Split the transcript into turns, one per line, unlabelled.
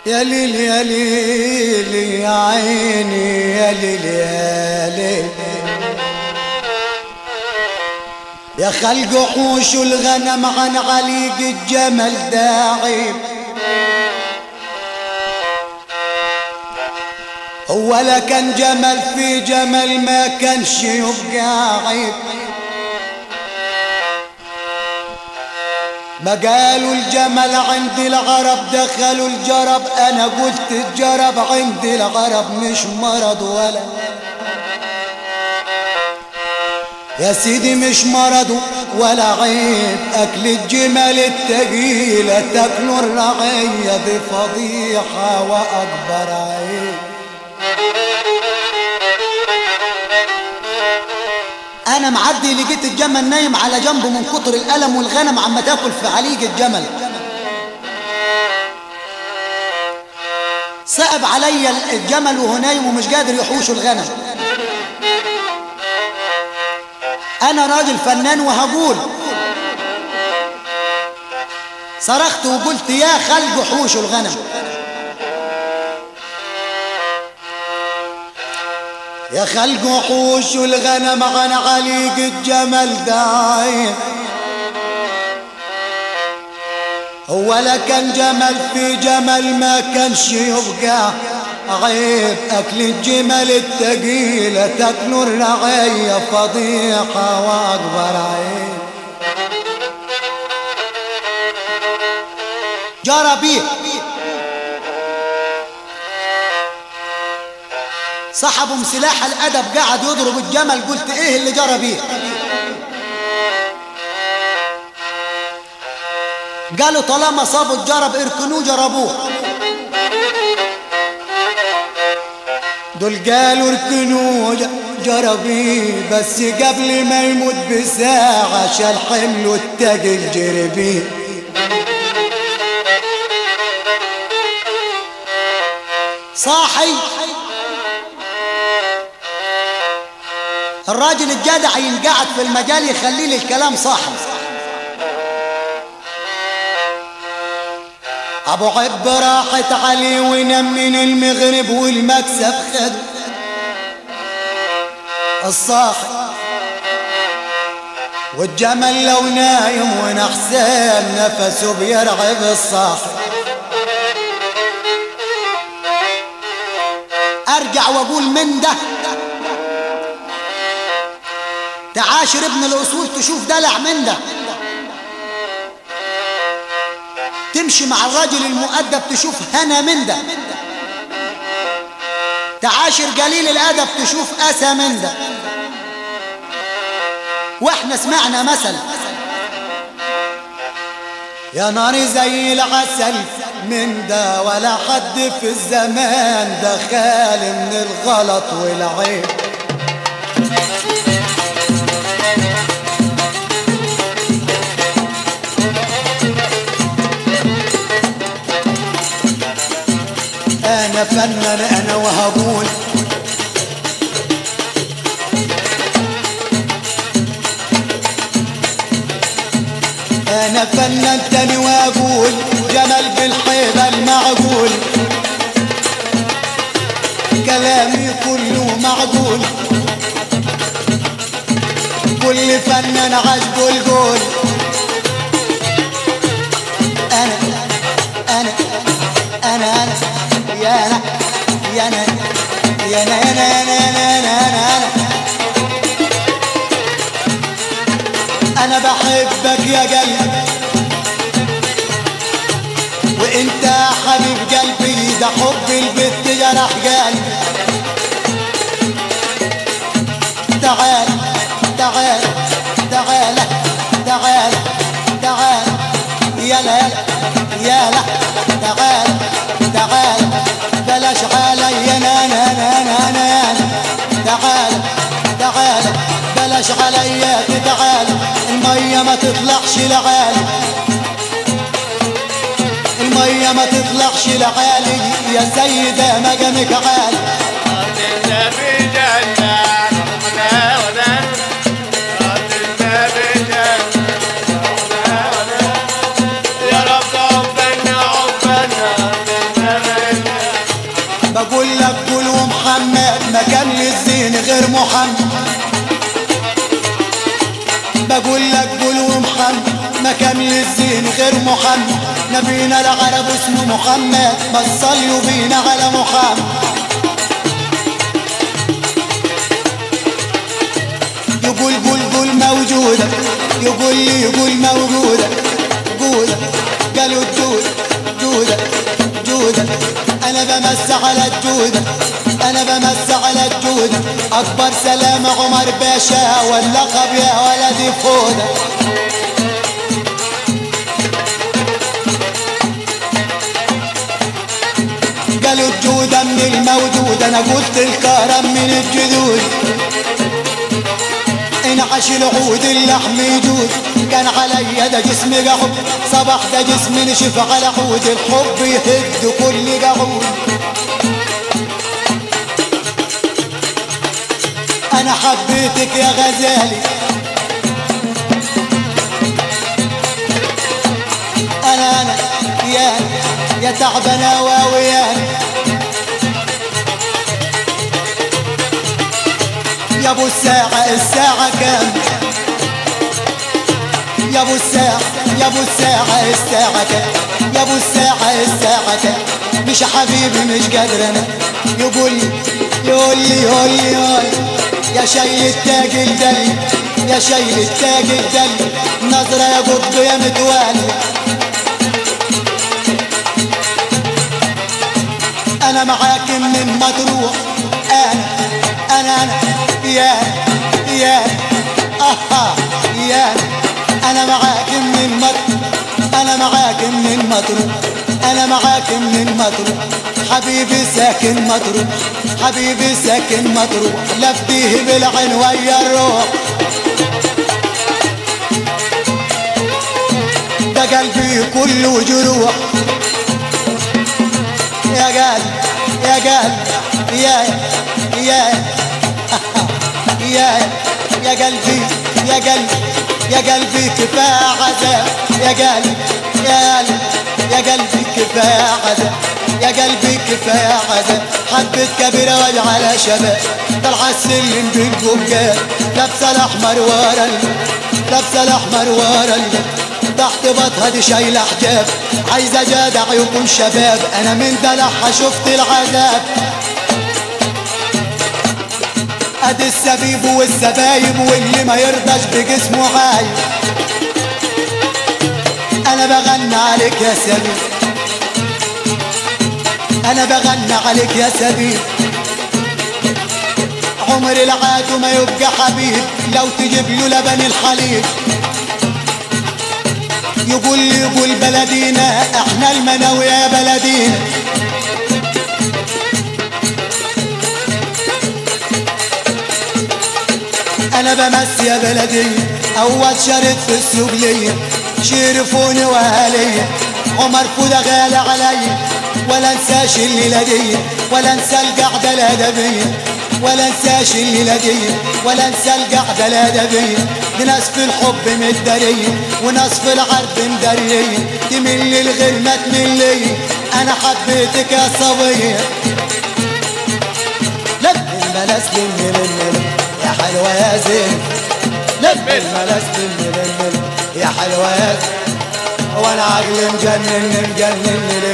يا ليل يا ليل يا عيني يا ليل يا ليل يا خلق حوش الغنم عن عليق الجمل داعي هو لا كان جمل في جمل ما كانش يبقى عيب ما قالوا الجمل عند العرب دخلوا الجرب انا قلت الجرب عند العرب مش مرض ولا يا سيدي مش مرض ولا عيب اكل الجمال التقيلة تاكلوا الرعية دي فضيحة واكبر عيب انا معدي لقيت الجمل نايم على جنبه من كتر الالم والغنم عم تاكل في عليق الجمل صعب عليا الجمل وهو نايم ومش قادر يحوش الغنم انا راجل فنان وهقول صرخت وقلت يا خلق حوش الغنم يا خلق وحوش الغنم عن عليق الجمل دايم هو لا كان جمل في جمل ما كانش يبقى عيب اكل الجمل التقيلة تاكلوا الرعية فضيحة واكبر عيب جرى بيه سحبوا سلاح الادب قعد يضرب الجمل قلت ايه اللي جرى بيه قالوا طالما صابوا الجرب اركنوه جربوه دول قالوا اركنوه ج- جربيه بس قبل ما يموت بساعة شال حمله التقل جربيه صاحي الراجل الجدع ينقعد في المجال يخلي لي الكلام صاحي ابو عب راحت عليه ونام من المغرب والمكسب خد الصاحي والجمل لو نايم ونحسان نفسه بيرعب الصاحي ارجع واقول من ده تعاشر ابن الاصول تشوف دلع من ده تمشي مع الراجل المؤدب تشوف هنا من ده تعاشر قليل الادب تشوف اسى من ده واحنا سمعنا مثل يا ناري زي العسل من ده ولا حد في الزمان ده خالي من الغلط والعيب انا فنان انا وهقول انا فنان تاني واقول جمل بالحيبه المعقول كلامي كله معقول كل فنان عجبه القول انا انا انا انا يا انا يا انا يا انا يا انا يا انا انا انا انا انا بحبك يا قلبي وانت يا حبيب قلبي ده حب البت جرح قلبي تعال تعال تعال تعال تعال يلا يلا يلا تعال تعال بلاش علي انا انا انا انا انا أنا. تعال تعال بلاش علي تعال المية ما تطلعش لعالي المية ما تطلعش لعالي يا سيدة مقامك عالي
قاتلنا في جنة رحنا ونام قاتلنا في جنة رحنا ونام يا رب عقبالنا عقبالنا قاتلنا في
بقول لك قول ومحمد ما كامل الزين غير محمد نبينا العرب اسمه محمد بس صلوا بينا على محمد يقول قول قول موجودة يقول لي يقول موجودة جودة قالوا الجودة جودة جودة أنا بمس على الجودة أنا بمس على الجودة أكبر سلام عمر باشا واللقب يا ولدي فودة قالوا الجودة من الموجود أنا قلت الكرم من الجدود انعش العود اللحم يجود كان عليا ده جسمي قعود صباح ده جسمي نشف على عود الحب يهد كل قعود انا حبيتك يا غزالي انا انا يا يا تعبانه واوياني يا ابو الساعة الساعة كام يا ابو الساعة يا ابو الساعة الساعة كام يا ابو الساعة الساعة كام مش حبيبي مش قادر انا يقول لي يقول لي يقول لي يقول لي يا شايل التاج الدلي يا شايل التاج الدلي نظرة يا قط يا متوالي انا معاك من ما تروح انا انا انا يا يا اها يا انا معاك من مطر انا معاك من مطر انا معاك من مطر حبيبي ساكن مطر حبيبي ساكن مطر لفتيه بالعين ويا الروح ده قلبي كله جروح يا قلب يا قلب يا يا يا يا قلبي يا قلبي يا قلبي كفاية عذاب يا قلبي يا قلبي يا قلبي كفاية عذاب يا قلبي كفاية عذاب حبة كبيرة واجعلها شباب طلع السلم بالقبقات لابسة الأحمر ورا ال- لابسة الأحمر ورا ال- تحت بطها دي شايلة حجاب عايزة جدع يكون شباب أنا من دلعها شفت العذاب ادي السبيب والسبايب واللي ما يرضاش بجسمه عايب انا بغنى عليك يا سبيب انا بغنى عليك يا سبيب عمر العاد ما يبقى حبيب لو تجيب له لبن الحليب يقول لي يقول بلدينا احنا المناوي يا بلدينا انا بمس يا بلدي اول شريط في السوق ليا شرفوني واهلي عمر فوده غالي علي ولا انساش الليله دي ولا انسى القعده الادبيه ولا انساش الليله دي ولا انسى القعده الادبيه دي ناس في الحب متداريه وناس في العرض مداريه تمل للغير ما تملي انا حبيتك يا صبيه لب الملاس لم لم يا حلوة يا زين لب الملاس لم لم يا حلوة يا زين وانا عقلي مجنن مجنن